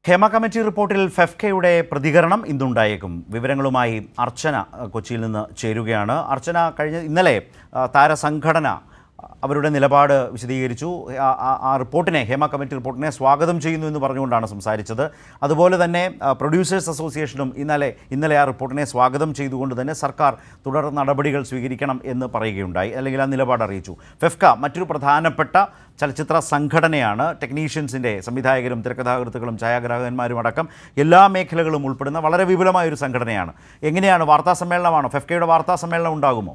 Hema committee റിപ്പോർട്ടിൽ ഫെഫ്കയുടെ പ്രതികരണം ഇന്നുണ്ടായേക്കും വിവരങ്ങളുമായി അർച്ചന അഹ്, കൊച്ചിയിൽ നിന്ന് ചേരുകയാണ് അർച്ചന കഴിഞ്ഞ ഇന്നലെ അഹ്, താരസംഘടന അവരുടെ നിലപാട് വിശദീകരിച്ചു ആ- ആ- ആ റിപ്പോർട്ടിനെ ഹേമ കമ്മിറ്റി റിപ്പോർട്ടിനെ സ്വാഗതം ചെയ്യുന്നു എന്ന് പറഞ്ഞുകൊണ്ടാണ് സംസാരിച്ചത് അതുപോലെ തന്നെ അഹ്, പ്രൊഡ്യൂസേഴ്സ് അസോസിയേഷനും ഇന്നലെ ഇന്നലെ ആ റിപ്പോർട്ടിനെ സ്വാഗതം ചെയ്തുകൊണ്ട് തന്നെ സർക്കാർ തുടർ നടപടികൾ സ്വീകരിക്കണം എന്ന് പറയുകയുണ്ടായി അല്ലെങ്കിൽ ആ നിലപാട് അറിയിച്ചു ഫെഫ്ക മറ്റൊരു പ്രധാനപ്പെട്ട ചലച്ചിത്ര സംഘടനയാണ് ടെക്നീഷ്യൻസിൻ്റെ സംവിധായകരും തിരക്കഥാകൃത്തുക്കളും ഛായാഗ്രാഹകന്മാരും അടക്കം എല്ലാ മേഖലകളും ഉൾപ്പെടുന്ന വളരെ വിപുലമായ ഒരു സംഘടനയാണ് എങ്ങനെയാണ് വാർത്താ സമ്മേളനമാണോ ഫെഫ്കയുടെ വാർത്താ സമ്മേളനം ഉണ്ടാകുമോ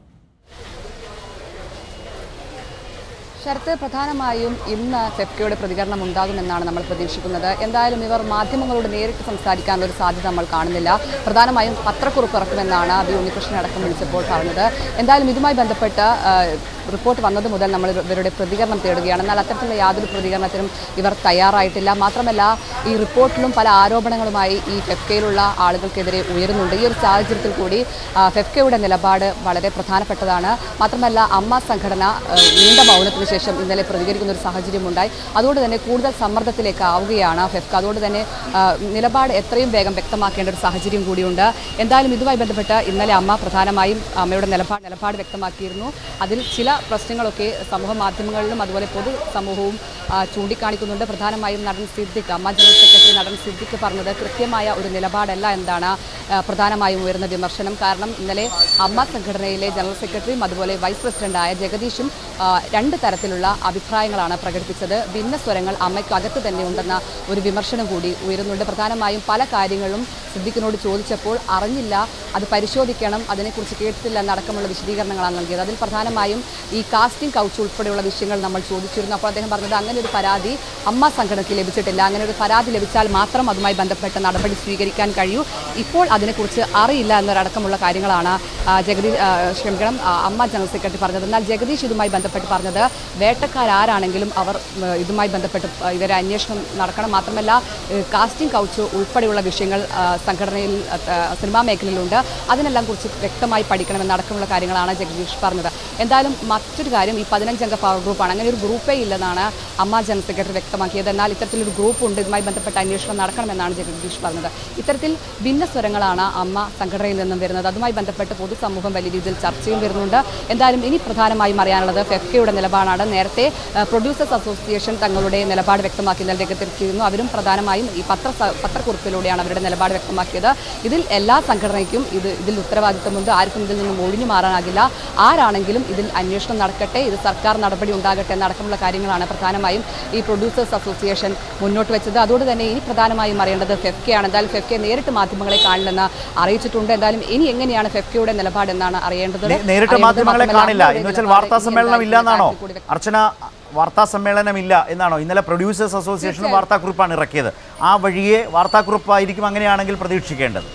ശരത്ത് പ്രധാനമായും ഇന്ന് ഫെഫ്കയുടെ പ്രതികരണം ഉണ്ടാകുമെന്നാണ് നമ്മൾ പ്രതീക്ഷിക്കുന്നത് എന്തായാലും ഇവർ മാധ്യമങ്ങളോട് നേരിട്ട് സംസാരിക്കാനുള്ള ഒരു സാധ്യത നമ്മൾ കാണുന്നില്ല പ്രധാനമായും പത്രക്കുറിപ്പ് ഇറക്കുമെന്നാണ് ബി ഉണ്ണികൃഷ്ണൻ അടക്കം വിളിച്ചപ്പോൾ പറഞ്ഞത് എന്തായാലും ഇതുമായി ബന്ധപ്പെട്ട് ആ, റിപ്പോർട്ട് വന്നത് മുതൽ നമ്മൾ ഇവരുടെ പ്രതികരണം തേടുകയാണ് എന്നാൽ അത്തരത്തിലുള്ള യാതൊരു പ്രതികരണത്തിനും ഇവർ തയ്യാറായിട്ടില്ല മാത്രമല്ല ഈ റിപ്പോർട്ടിലും പല ആരോപണങ്ങളുമായി ഈ ഫെഫ്കയിലുള്ള ആളുകൾക്കെതിരെ ഉയരുന്നുണ്ട് ഈ ഒരു സാഹചര്യത്തിൽ കൂടി ആ, ഫെഫ്കയുടെ നിലപാട് വളരെ പ്രധാനപ്പെട്ടതാണ് മാത്രമല്ല അമ്മ സംഘടന ആ, നീണ്ട മൗനത്തിന് ശേഷം ഇന്നലെ പ്രതികരിക്കുന്ന ഒരു സാഹചര്യമുണ്ടായി അതുകൊണ്ട് തന്നെ കൂടുതൽ സമ്മർദ്ദത്തിലേക്ക് ആവുകയാണ് ഫെഫ്ക അതുകൊണ്ട് തന്നെ ആ, നിലപാട് എത്രയും വേഗം വ്യക്തമാക്കേണ്ട ഒരു സാഹചര്യം കൂടിയുണ്ട് എന്തായാലും ഇതുമായി ബന്ധപ്പെട്ട് ഇന്നലെ അമ്മ പ്രധാനമായും അമ്മയുടെ നിലപാട് നിലപാട് വ്യക്തമാക്കിയിരുന്നു അതിൽ ചില പ്രശ്നങ്ങളൊക്കെ സമൂഹ മാധ്യമങ്ങളിലും അതുപോലെ പൊതു സമൂഹവും ആ, ചൂണ്ടിക്കാണിക്കുന്നുണ്ട് പ്രധാനമായും നടൻ സിദ്ദിഖ് അമ്മ ജനറൽ സെക്രട്ടറി നടൻ സിദ്ദിഖ് പറഞ്ഞത് കൃത്യമായ ഒരു നിലപാടല്ല എന്താണ് ആ, പ്രധാനമായും ഉയർന്ന വിമർശനം കാരണം ഇന്നലെ അമ്മ സംഘടനയിലെ ജനറൽ സെക്രട്ടറിയും അതുപോലെ വൈസ് പ്രസിഡന്റായ ജഗദീഷും ആ, രണ്ട് തരത്തിലുള്ള അഭിപ്രായങ്ങളാണ് പ്രകടിപ്പിച്ചത് ഭിന്ന സ്വരങ്ങൾ അമ്മയ്ക്കകത്ത് തന്നെ ഉണ്ടെന്ന ഒരു വിമർശനം കൂടി ഉയരുന്നുണ്ട് പ്രധാനമായും പല കാര്യങ്ങളും സിദ്ദിഖിനോട് ചോദിച്ചപ്പോൾ അറിഞ്ഞില്ല അത് പരിശോധിക്കണം അതിനെക്കുറിച്ച് കേട്ടിട്ടില്ല എന്നടക്കമുള്ള വിശദീകരണങ്ങളാണ് നൽകിയത് അതിൽ പ്രധാനമായും ഈ കാസ്റ്റിംഗ് കൗച്ച് ഉൾപ്പെടെയുള്ള വിഷയങ്ങൾ നമ്മൾ ചോദിച്ചിരുന്നു അപ്പോൾ അദ്ദേഹം പറഞ്ഞത് അങ്ങനെ ഒരു പരാതി അമ്മ സംഘടനയ്ക്ക് ലഭിച്ചിട്ടില്ല അങ്ങനെ ഒരു പരാതി ലഭിച്ചാൽ മാത്രം അതുമായി ബന്ധപ്പെട്ട നടപടി സ്വീകരിക്കാൻ കഴിയൂ ഇപ്പോൾ അതിനെക്കുറിച്ച് അറിയില്ല എന്നൊരടക്കമുള്ള കാര്യങ്ങളാണ് ആ, ജഗദീഷ് ആ, ക്ഷമിക്കണം ആ, അമ്മ ജനറൽ സെക്രട്ടറി പറഞ്ഞത് എന്നാൽ ജഗദീഷ് ഇതുമായി ബന്ധപ്പെട്ട് പറഞ്ഞത് വേട്ടക്കാരാരാണെങ്കിലും അവർ ഉം, ഇതുമായി ബന്ധപ്പെട്ട് ഇവരെ അന്വേഷണം നടക്കണം മാത്രമല്ല ഏഹ്, കാസ്റ്റിംഗ് കൗച്ച് ഉൾപ്പെടെയുള്ള വിഷയങ്ങൾ ആ, സംഘടനയിൽ ആ, സിനിമാ മേഖലയിലുണ്ട് അതിനെല്ലാം കുറിച്ച് വ്യക്തമായി പഠിക്കണമെന്നടക്കമുള്ള കാര്യങ്ങളാണ് ജഗദീഷ് പറഞ്ഞത് എന്തായാലും മറ്റൊരു കാര്യം ഈ പതിനഞ്ചംഗ പവർ ഗ്രൂപ്പാണ് അങ്ങനെ ഒരു ഗ്രൂപ്പേ ഇല്ലെന്നാണ് അമ്മ ജനറൽ സെക്രട്ടറി വ്യക്തമാക്കിയത് എന്നാൽ ഇത്തരത്തിലൊരു ഗ്രൂപ്പ് ഉണ്ട് ഇതുമായി ബന്ധപ്പെട്ട അന്വേഷണം നടക്കണമെന്നാണ് ജഗദീഷ് പറഞ്ഞത് ഇത്തരത്തിൽ ഭിന്ന സ്വരങ്ങളാണ് അമ്മ സംഘടനയിൽ നിന്നും വരുന്നത് അതുമായി ബന്ധപ്പെട്ട് പൊതുസമൂഹം വലിയ രീതിയിൽ ചർച്ചയും വരുന്നുണ്ട് എന്തായാലും ഇനി പ്രധാനമായും അറിയാനുള്ളത് ഫെഫ്കയുടെ നിലപാടാണ് നേരത്തെ ഏഹ്, പ്രൊഡ്യൂസേഴ്സ് അസോസിയേഷൻ തങ്ങളുടെ നിലപാട് വ്യക്തമാക്കി ഇന്നലെ രംഗത്തെത്തിയിരുന്നു അവരും പ്രധാനമായും ഈ പത്ര സ- പത്രക്കുറിപ്പിലൂടെയാണ് അവരുടെ നിലപാട് വ്യക്തമാക്കിയത് ഇതിൽ എല്ലാ സംഘടനയ്ക്കും ഇത് ഇതിൽ ഉത്തരവാദിത്തമുണ്ട് ആർക്കും ഇതിൽ നിന്നും ഒഴിഞ്ഞു മാറാനാകില്ല ആരാണെങ്കിലും ഇതിൽ അന്വേഷണം നടക്കട്ടെ ഇത് സർക്കാർ നടപടി ഉണ്ടാകട്ടെ എന്നടക്കമുള്ള കാര്യങ്ങളാണ് പ്രധാനമായും ഈ പ്രൊഡ്യൂസേഴ്സ് അസോസിയേഷൻ മുന്നോട്ട് വെച്ചത് അതുകൊണ്ട് തന്നെ ഇനി പ്രധാനമായും അറിയേണ്ടത് ഫെഫ്കയാണ് എന്തായാലും ഫെഫ്കെ നേരിട്ട് മാധ്യമങ്ങളെ കാണില്ലെന്ന് അറിയിച്ചിട്ടുണ്ട് എന്തായാലും ഇനി എങ്ങനെയാണ് ഫെഫ്കയുടെ നിലപാടെന്നാണ് അറിയേണ്ടത് നേ- നേരിട്ട് അറിയേണ്ടത് മാധ്യമങ്ങളെ മാത്രമല്ല കാണില്ല അവരുടെ എന്ന് വെച്ചാൽ നിലപാട് വാർത്താ ഇനി സമ്മേളനം എന്തായിരിക്കും ഇല്ല എന്നാണോ എന്ന കാര്യത്തിൽ കൂടി അർച്ചന വാർത്താ സമ്മേളനമില്ല എന്നാണോ ഇന്നലെ പ്രൊഡ്യൂസേഴ്സ് അസോസിയേഷൻ വാർത്താക്കുറിപ്പാണ് ഇറക്കിയത് ആ വഴിയെ വാർത്താക്കുറിപ്പായിരിക്കും അങ്ങനെയാണെങ്കിൽ പ്രതീക്ഷിക്കേണ്ടത്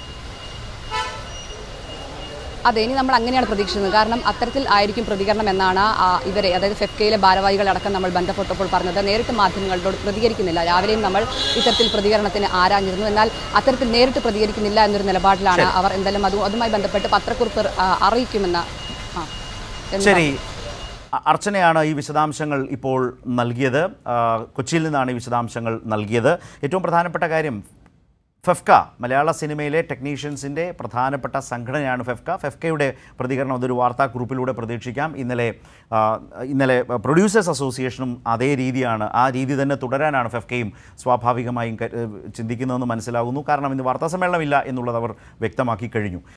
അതെ ഇനി നമ്മൾ അങ്ങനെയാണ് പ്രതീക്ഷിക്കുന്നത് കാരണം അത്തരത്തിൽ ആയിരിക്കും പ്രതികരണം എന്നാണ് ആ, ഇവരെ അതായത് ഫെഫ്കയിലെ ഭാരവാഹികളടക്കം നമ്മൾ ബന്ധപ്പെട്ടപ്പോൾ പറഞ്ഞത് നേരിട്ട് മാധ്യമങ്ങളോട് പ്രതികരിക്കുന്നില്ല രാവിലെയും നമ്മൾ ഇത്തരത്തിൽ പ്രതികരണത്തിന് ആരാഞ്ഞിരുന്നു എന്നാൽ അത്തരത്തിൽ നേരിട്ട് പ്രതികരിക്കുന്നില്ല എന്നൊരു നിലപാടിലാണ് അവർ എന്തായാലും അത് അതുമായി ബന്ധപ്പെട്ട് പത്രക്കുറിപ്പ് ആ, അറിയിക്കുമെന്ന ആ, എന്ന് ശരി അ- അർച്ചനയാണ് ഈ വിശദാംശങ്ങൾ ഇപ്പോൾ നൽകിയത് ആ, കൊച്ചിയിൽ നിന്നാണ് ഈ വിശദാംശങ്ങൾ നൽകിയത് ഏറ്റവും പ്രധാനപ്പെട്ട കാര്യം ഫെഫ്ക മലയാള സിനിമയിലെ ടെക്നീഷ്യൻസിൻ്റെ പ്രധാനപ്പെട്ട സംഘടനയാണ് ഫെഫ്ക ഫെഫ്കയുടെ പ്രതികരണം അതൊരു വാർത്താക്കുറിപ്പിലൂടെ പ്രതീക്ഷിക്കാം ഇന്നലെ ആ, ഇന്നലെ പ്രൊഡ്യൂസേഴ്സ് അസോസിയേഷനും അതേ രീതിയാണ് ആ രീതി തന്നെ തുടരാനാണ് ഫെഫ്കയും സ്വാഭാവികമായും ക- ചിന്തിക്കുന്നതെന്ന് മനസ്സിലാകുന്നു കാരണം ഇന്ന് വാർത്താ സമ്മേളനമില്ല എന്നുള്ളത് അവർ വ്യക്തമാക്കി കഴിഞ്ഞു